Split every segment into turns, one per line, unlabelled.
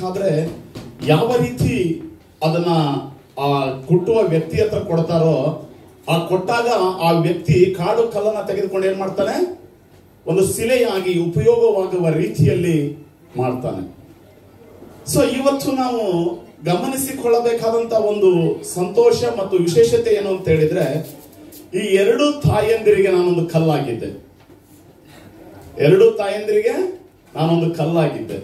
ಮಾಡಬೇಕಾದ್ರೆ ಯಾವ ರೀತಿ ಅದನ್ನ ಆ ಕುಟ್ಟುವ ವ್ಯಕ್ತಿ ಹತ್ರ ಕೊಡ್ತಾರೋ ಆ ಕೊಟ್ಟಾಗ ಆ ವ್ಯಕ್ತಿ ಕಾಡು ಕಲ್ಲನ್ನ ತೆಗೆದುಕೊಂಡು ಏನ್ ಮಾಡ್ತಾನೆ ಒಂದು ಶಿಲೆಯಾಗಿ ಉಪಯೋಗವಾಗುವ ರೀತಿಯಲ್ಲಿ ಮಾಡ್ತಾನೆ ಸೊ ಇವತ್ತು ನಾವು ಗಮನಿಸಿಕೊಳ್ಳಬೇಕಾದಂತ ಒಂದು ಸಂತೋಷ ಮತ್ತು ವಿಶೇಷತೆ ಏನು ಅಂತ ಹೇಳಿದ್ರೆ ಈ ಎರಡು ತಾಯಂದಿರಿಗೆ ನಾನೊಂದು ಕಲ್ಲಾಗಿದ್ದೆ ಎರಡು ತಾಯಂದಿರಿಗೆ ನಾನೊಂದು ಕಲ್ಲಾಗಿದ್ದೆ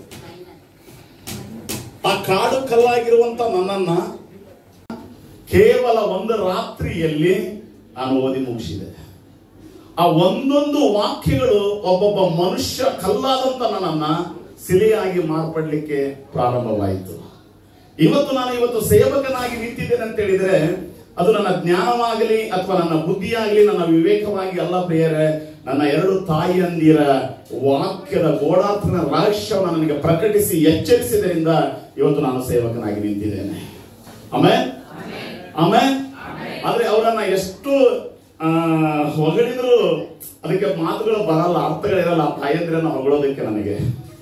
ಆ ಕಾಡು ಕಲ್ಲಾಗಿರುವಂತ ನನ್ನನ್ನ ಕೇವಲ ಒಂದು ರಾತ್ರಿಯಲ್ಲಿ ನಾನು ಓದಿ ಮುಗಿಸಿದೆ ಆ ಒಂದೊಂದು ವಾಕ್ಯಗಳು ಒಬ್ಬೊಬ್ಬ ಮನುಷ್ಯ ಕಲ್ಲಾದಂತ ನನ್ನನ್ನ ಸಿಲೆಯಾಗಿ ಮಾರ್ಪಡ್ಲಿಕ್ಕೆ ಪ್ರಾರಂಭವಾಯಿತು ಇವತ್ತು ನಾನು ಇವತ್ತು ಸೇವಕನಾಗಿ ನಿಂತಿದ್ದೇನೆ ಅಂತ ಹೇಳಿದ್ರೆ ಅದು ನನ್ನ ಜ್ಞಾನವಾಗಲಿ ಅಥವಾ ನನ್ನ ಬುದ್ಧಿಯಾಗಲಿ ನನ್ನ ವಿವೇಕವಾಗಿ ಅಲ್ಲ ಪ್ರಿಯರೇ ನನ್ನ ಎರಡು ತಾಯಿಯಂದಿರ ವಾಕ್ಯದ ಗೋಡಾರ್ಥನ ರಹಸ್ಯವನ್ನು ನನಗೆ ಪ್ರಕಟಿಸಿ ಎಚ್ಚರಿಸಿದ್ರಿಂದ ಇವತ್ತು ನಾನು ಸೇವಕನಾಗಿ ನಿಂತಿದ್ದೇನೆ ಆಮೇಲೆ ಆಮೇಲೆ ಆದ್ರೆ ಅವರನ್ನ ಎಷ್ಟು ಆ, ಹೊಗಳಿದ್ರು ಅದಕ್ಕೆ ಮಾತುಗಳು ಬರಲ್ಲ ಅರ್ಥಗಳಿರಲ್ಲ ಆ ತಾಯಂದಿರನ್ನ ಹೊಗಳೋದಕ್ಕೆ ನನಗೆ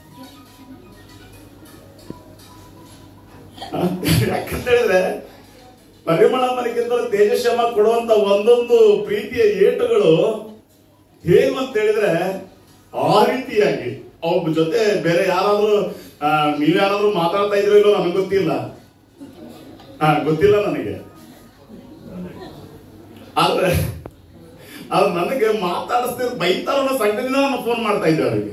ಯಾಕಂತ ಹೇಳಿದ್ರೆ ಪರಿಮಳ ಮನೆಗಿಂತ ತೇಜಶ್ಯಾಮ ಕೊಡುವಂತ ಒಂದೊಂದು ಪ್ರೀತಿಯ ಏಟುಗಳು ಹೇಗೆ ಅಂತ ಹೇಳಿದ್ರೆ ಆ ರೀತಿಯಾಗಿ ಅವ್ರ ಜೊತೆ ಬೇರೆ ಯಾರಾದ್ರೂ ಆ, ನೀವ್ ಯಾರಾದ್ರೂ ಮಾತಾಡ್ತಾ ಇದ್ರೋ ಇಲ್ಲೋ ನನಗೆ ಗೊತ್ತಿಲ್ಲ ಹಾ ಗೊತ್ತಿಲ್ಲ ನನಗೆ ಆದ್ರೆ ಅದು ನನಗೆ ಮಾತಾಡಿಸ್ತಿರ್ ಬೈತಾರ ಅನ್ನೋ ಸಂಕಟದಿಂದ ನಾನು ಫೋನ್ ಮಾಡ್ತಾ ಇದ್ದೆ ಅವರಿಗೆ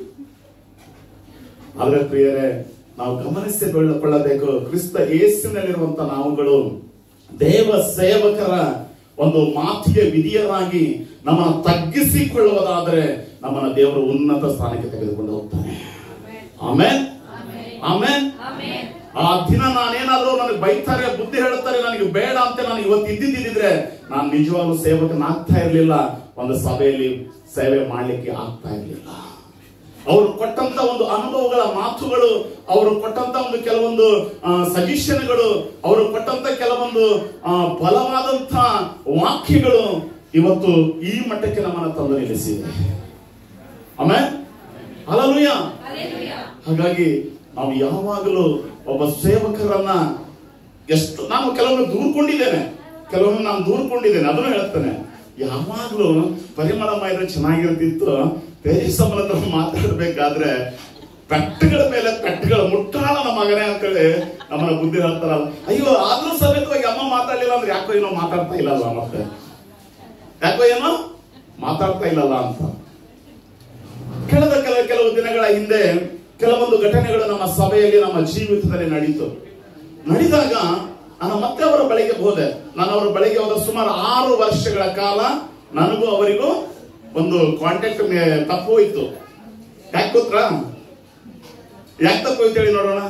ಆದ್ರೆ ಪ್ರಿಯರೇ ನಾವು ಗಮನಿಸಿಕೊಳ್ಳಬೇಕು ಕ್ರಿಸ್ತ ಯೇಸುವಿನಲ್ಲಿರುವಂತ ನಾವುಗಳು ದೇವ ಸೇವಕರ ಒಂದು ಮಾತಿಗೆ ವಿಧಿಯರಾಗಿ ನಮ್ಮನ್ನು ತಗ್ಗಿಸಿಕೊಳ್ಳುವುದಾದರೆ ನಮ್ಮನ್ನ ದೇವರು ಉನ್ನತ ಸ್ಥಾನಕ್ಕೆ ತೆಗೆದುಕೊಂಡು ಹೋಗ್ತಾನೆ ಆಮೇಲೆ ಆಮೇಲೆ ಆ ದಿನ ನಾನೇನಾದ್ರೂ ನನಗೆ ಬೈತಾರೆ ಬುದ್ಧಿ ಹೇಳ್ತಾರೆ ನನಗೆ ಬೇಡ ಅಂತ ನಾನು ಇವತ್ತು ಇದ್ದಿದ್ದಿದ್ರೆ ನಾನು ನಿಜವಾಗ್ಲೂ ಸೇವಕನಾಗ್ತಾ ಇರ್ಲಿಲ್ಲ ಒಂದು ಸಭೆಯಲ್ಲಿ ಸೇವೆ ಮಾಡ್ಲಿಕ್ಕೆ ಆಗ್ತಾ ಇರ್ಲಿಲ್ಲ ಅವರು ಕೊಟ್ಟಂತ ಒಂದು ಅನುಭವಗಳ ಮಾತುಗಳು ಅವರು ಕೊಟ್ಟಂತ ಒಂದು ಕೆಲವೊಂದು ಸಜೆಷನ್ಗಳು ಅವರು ಕೊಟ್ಟಂತ ಕೆಲವೊಂದು ಆ, ಬಲವಾದಂತ ವಾಕ್ಯಗಳು ಇವತ್ತು ಈ ಮಟ್ಟಕ್ಕೆ ನಮ್ಮನ್ನ ತಂದು ನಿಲ್ಲಿಸಿದೆ ಆಮೇಲೆ ಅಲಲುಯ್ಯ ಹಾಗಾಗಿ ನಾವು ಯಾವಾಗಲೂ ಒಬ್ಬ ಸೇವಕರನ್ನ ಎಷ್ಟು ನಾನು ಕೆಲವೊಮ್ಮೆ ದೂರ್ಕೊಂಡಿದ್ದೇನೆ ಕೆಲವೊಮ್ಮೆ ನಾನು ದೂರ್ಕೊಂಡಿದ್ದೇನೆ ಅದನ್ನು ಹೇಳ್ತೇನೆ ಯಾವಾಗಲೂ ಪರಿಮಳ ಮಾಡಿದ್ರೆ ಚೆನ್ನಾಗಿರ್ತಿತ್ತು ತೇಜಸ್ಸಮ್ಮನ ಹತ್ರ ಮಾತಾಡ್ಬೇಕಾದ್ರೆ ಪೆಟ್ಟುಗಳ ಮೇಲೆ ಪೆಟ್ಟುಗಳ ಮುಟ್ಟಾಳನ ಮಗನೇ ಅಂತೇಳಿ ನಮ್ಮನ್ನ ಬುದ್ಧಿ ಹೇಳ್ತಾರಲ್ಲ ಅಯ್ಯೋ ಆದ್ರೂ ಸಮೇತವಾಗಿ ಅಮ್ಮ ಮಾತಾಡ್ಲಿಲ್ಲ ಅಂದ್ರೆ ಯಾಕೋ ಏನೋ ಮಾತಾಡ್ತಾ ಇಲ್ಲಲ್ಲ ಮತ್ತೆ ಯಾಕೋ ಏನೋ ಮಾತಾಡ್ತಾ ಇಲ್ಲಲ್ಲ ಅಂತ ಕಳೆದ ಕೆಲ ಕೆಲವು ದಿನಗಳ ಹಿಂದೆ ಕೆಲವೊಂದು ಘಟನೆಗಳು ನಮ್ಮ ಸಭೆಯಲ್ಲಿ ನಮ್ಮ ಜೀವಿತದಲ್ಲಿ ನಡೀತು ನಡೆದಾಗ ನಾನು ಮತ್ತೆ ಅವರ ಬಳಿಗೆ ಹೋದೆ ನಾನು ಅವರ ಬಳಿಗೆ ಹೋದ ಸುಮಾರು ಆರು ವರ್ಷಗಳ ಕಾಲ ನನಗೂ ಅವರಿಗೂ ಒಂದು ಕಾಂಟ್ಯಾಕ್ಟ್ ತಪ್ಪು ಹೋಯ್ತು ಯಾಕೆ ಗೊತ್ತಾ ಯಾಕೆ ತಪ್ಪು ಹೋಯ್ತು ಹೇಳಿ ನೋಡೋಣ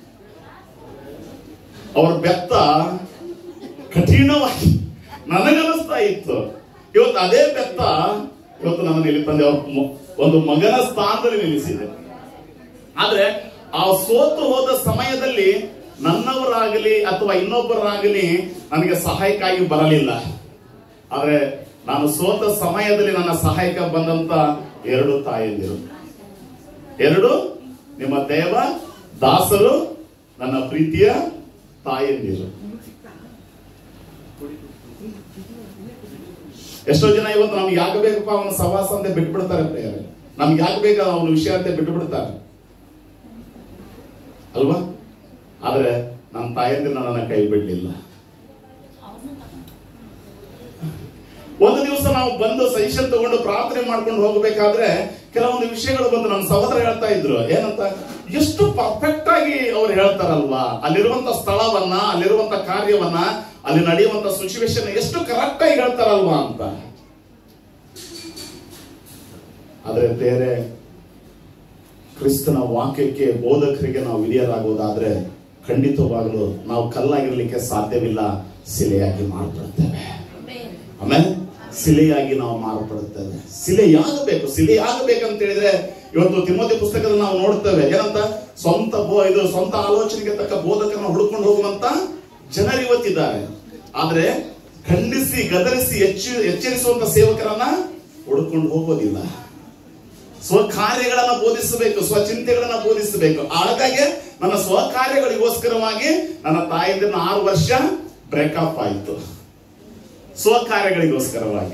ಅವ್ರ ಬೆತ್ತ ಕಠಿಣವಾಗಿ ನನಗನಿಸ್ತಾ ಇತ್ತು ಇವತ್ತು ಅದೇ ಬೆತ್ತ ಇವತ್ತು ನನ್ನ ಇಲ್ಲಿ ತಂದೆ ಅವ್ರ ಮ- ಒಂದು ಮಗನ ಸ್ಥಾನದಲ್ಲಿ ನಿಲ್ಲಿಸಿದೆ ಆದ್ರೆ ಆ ಸೋತು ಹೋದ ಸಮಯದಲ್ಲಿ ನನ್ನವರಾಗಲಿ ಅಥವಾ ಇನ್ನೊಬ್ಬರಾಗಲಿ ನನಗೆ ಸಹಾಯಕ್ಕಾಗಿ ಬರಲಿಲ್ಲ ಆದ್ರೆ ನಾನು ಸೋತ ಸಮಯದಲ್ಲಿ ನನ್ನ ಸಹಾಯಕ ಬಂದಂತ ಎರಡು ತಾಯಂದಿರು ಎರಡು ನಿಮ್ಮ ದೇವ ದಾಸರು ನನ್ನ ಪ್ರೀತಿಯ ತಾಯಂದಿರು ಎಷ್ಟೋ ಜನ ಇವತ್ತು ನಮ್ಗೆ ಯಾಕೆ ಬೇಕಪ್ಪ ಅವನ ಸವಾಸ ಅಂತ ಬಿಟ್ಬಿಡ್ತಾರೆ ಪ್ರಿಯರೇ ನಮ್ಗೆ ಯಾಕೆ ಬೇಕು ಅವನ ವಿಷಯ ಅಂತ ಬಿಟ್ಟು ಬಿಡ್ತಾರೆ ಅಲ್ವಾ ಆದ್ರೆ ನನ್ನ ತಾಯಂದಿರು ನನ್ನನ್ನ ಕೈ ಬಿಡ್ಲಿಲ್ಲ ಒಂದು ದಿವಸ ನಾವು ಬಂದು ಸಜೆಷನ್ ತಗೊಂಡು ಪ್ರಾರ್ಥನೆ ಮಾಡ್ಕೊಂಡು ಹೋಗಬೇಕಾದ್ರೆ ಕೆಲವೊಂದು ವಿಷಯಗಳು ಬಂದು ನಮ್ಮ ಸಹೋದರ ಹೇಳ್ತಾ ಇದ್ರು ಏನಂತ ಎಷ್ಟು ಪರ್ಫೆಕ್ಟ್ ಆಗಿ ಅವ್ರು ಹೇಳ್ತಾರಲ್ವಾ ಅಲ್ಲಿರುವಂತ ಸ್ಥಳವನ್ನ ಅಲ್ಲಿರುವಂತ ಕಾರ್ಯವನ್ನ ಅಲ್ಲಿ ನಡೆಯುವಂತ ಸಿಚುವೇಶನ್ ಎಷ್ಟು ಕರೆಕ್ಟ್ ಆಗಿ ಹೇಳ್ತಾರಲ್ವಾ ಅಂತ ಆದ್ರೆ ಬೇರೆ ಕ್ರಿಸ್ತನ ವಾಕ್ಯಕ್ಕೆ ಬೋಧಕರಿಗೆ ನಾವು ವಿಧಿಯರಾಗುವುದಾದ್ರೆ ಖಂಡಿತವಾಗಲು ನಾವು ಕಲ್ಲಾಗಿರ್ಲಿಕ್ಕೆ ಸಾಧ್ಯವಿಲ್ಲ ಶಿಲೆಯಾಗಿ ಮಾರ್ಪಡ್ತೇವೆ ಆಮೇಲೆ ಶಿಲೆಯಾಗಿ ನಾವು ಮಾರ್ಪಡುತ್ತೇವೆ ಶಿಲೆಯಾಗಬೇಕು ಶಿಲೆಯಾಗಬೇಕಂತ ಹೇಳಿದ್ರೆ ಇವತ್ತು ತಿಮೋತಿ ಪುಸ್ತಕದಲ್ಲಿ ನಾವು ನೋಡ್ತೇವೆ ಏನಂತ ಸ್ವಂತ ಬೋ ಇದು ಸ್ವಂತ ಆಲೋಚನೆಗೆ ತಕ್ಕ ಬೋಧಕರನ್ನ ಹುಡುಕೊಂಡು ಹೋಗುವಂತ ಜನರು ಇವತ್ತಿದ್ದಾರೆ ಆದ್ರೆ ಖಂಡಿಸಿ ಗದರಿಸಿ ಎಚ್ಚ ಎಚ್ಚರಿಸುವಂತ ಸೇವಕರನ್ನ ಹುಡುಕೊಂಡು ಹೋಗೋದಿಲ್ಲ ಸ್ವಕಾರ್ಯಗಳನ್ನ ಬೋಧಿಸಬೇಕು ಸ್ವಚಿಂತೆಗಳನ್ನ ಬೋಧಿಸಬೇಕು ಹಾಗಾಗಿ ನನ್ನ ಸ್ವಕಾರ್ಯಗಳಿಗೋಸ್ಕರವಾಗಿ ನನ್ನ ತಾಯಿಯಿಂದ ಆರು ವರ್ಷ ಬ್ರೇಕಪ್ ಆಯಿತು ಸ್ವಕಾರ್ಯಗಳಿಗೋಸ್ಕರವಾಗಿ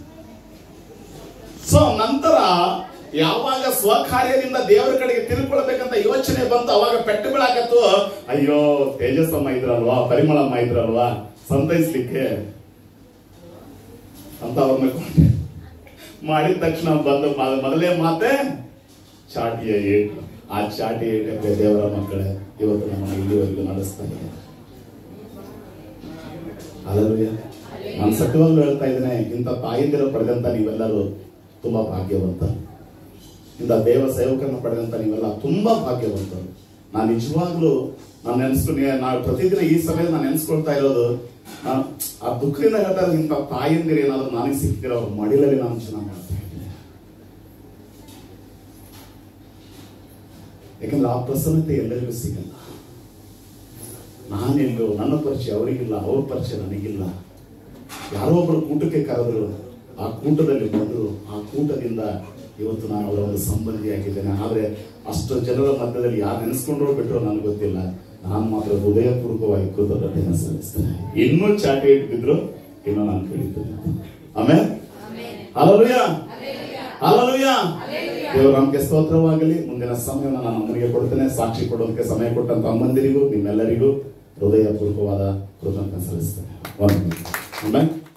ಸೊ ನಂತರ ಯಾವಾಗ ಸ್ವಕಾರ್ಯದಿಂದ ದೇವರ ಕಡೆಗೆ ತಿರುಕೊಳ್ಬೇಕಂತ ಯೋಚನೆ ಬಂತು ಅವಾಗ ಪೆಟ್ಟು ಬೀಳಾಕತ್ತು ಅಯ್ಯೋ ತೇಜಸ್ಸಮ್ಮ ಇದ್ರಲ್ವಾ ಪರಿಮಳಮ್ಮ ಇದ್ರಲ್ವಾ ಸಂತೈಸ್ಲಿಕ್ಕೆ ಅಂತ ಅವ್ರನ್ನ ಕೊಂಡೆ ಮಾಡಿದ ತಕ್ಷಣ ಬಂದು ಮ- ಮೊದಲೇ ಮಾತೆ ಚಾಟಿಯ ಏಟು ಆ ಚಾಟಿ ಏಟಕ್ಕೆ ದೇವರ ಮಕ್ಕಳೇ ಇವತ್ತು ನಮ್ಮನ್ನು ಇಲ್ಲಿವರೆಗೂ ನಡೆಸ್ತಾ ಇದೆ ಅಲ್ಲಲ್ವೇ ನಾನು ಸತ್ಯವಾಗ್ಲೂ ಹೇಳ್ತಾ ಇದ್ದೇನೆ ಇಂಥ ತಾಯಿಂದಿರ ಪಡೆದಂತ ನೀವೆಲ್ಲರೂ ತುಂಬಾ ಭಾಗ್ಯವಂತ ಇಂಥ ದೇವ ಸೇವಕರನ್ನ ಪಡೆದಂತ ನೀವೆಲ್ಲ ತುಂಬಾ ಭಾಗ್ಯವಂತರು ನಾನು ನಿಜವಾಗ್ಲೂ ನಾನು ನೆನೆಸ್ಕೊಂಡು ನಾನು ಪ್ರತಿದಿನ ಈ ಸಮಯ ನಾನು ನೆನೆಸ್ಕೊಳ್ತಾ ಇರೋದು ನಾನು ಆ ದುಃಖದಿಂದ ಹೇಳ್ತಾ ಇರೋದು ಇಂಥ ತಾಯಿಂದಿರು ಏನಾದ್ರು ನನಗೆ ಸಿಕ್ಕಿರೋ ಅವ್ರ ಮಡಿಲಲ್ಲಿ ನಾನು ಚೆನ್ನಾಗಿ ಮಾಡ್ತಾ ಇದ್ದೀನಿ ಯಾಕಂದ್ರೆ ಆ ಪ್ರಸನ್ನತೆ ಎಲ್ಲರಿಗೂ ಸಿಗಲ್ಲ ನಾನೆಲ್ಲೋ ನನ್ನ ಪರಿಚಯ ಅವರಿಗಿಲ್ಲ ಅವ್ರ ಪರಿಚಯ ನನಗಿಲ್ಲ ಯಾರೋ ಒಬ್ಬರು ಕೂಟಕ್ಕೆ ಕರೆದ್ರು ಆ ಕೂಟದಲ್ಲಿ ಬಂದರು ಆ ಕೂಟದಿಂದ ಇವತ್ತು ನಾನು ಅವರ ಒಂದು ಸಂಬಂಧಿಯಾಗಿದ್ದೇನೆ ಆದರೆ ಅಷ್ಟು ಜನರ ಮಧ್ಯದಲ್ಲಿ ಯಾರು ನೆನೆಸ್ಕೊಂಡ್ರೋ ಬಿಟ್ಟರು ನನಗೆ ಗೊತ್ತಿಲ್ಲ ನಾನು ಮಾತ್ರ ಹೃದಯಪೂರ್ವಕವಾಗಿ ಕೃತಜ್ಞತೆಯನ್ನು ಸಲ್ಲಿಸ್ತೇನೆ ಇನ್ನೂ ಚಾಟಿ ಇಟ್ಟಿದ್ರು ಇನ್ನೂ ನಾನು ಕೇಳಿದ್ದೇನೆ ಆಮೇಲೆ ಅಲಲುಯ ಅಲಲುಯ ದೇವರು ನಮಗೆ ಸ್ತೋತ್ರವಾಗಲಿ ಮುಂದಿನ ಸಮಯವನ್ನು ನಾನು ಅಮ್ಮನಿಗೆ ಕೊಡ್ತೇನೆ ಸಾಕ್ಷಿ ಕೊಡೋದಕ್ಕೆ ಸಮಯ ಕೊಟ್ಟಂತ ಅಮ್ಮಂದಿರಿಗೂ ನಿಮ್ಮೆಲ್ಲರಿಗೂ ಹೃದಯಪೂರ್ವಕವಾದ ಕೃತಜ್ಞತೆ ಸಲ್ಲಿಸ್ತೇನೆ ಒಂದು ಆಮೇಲೆ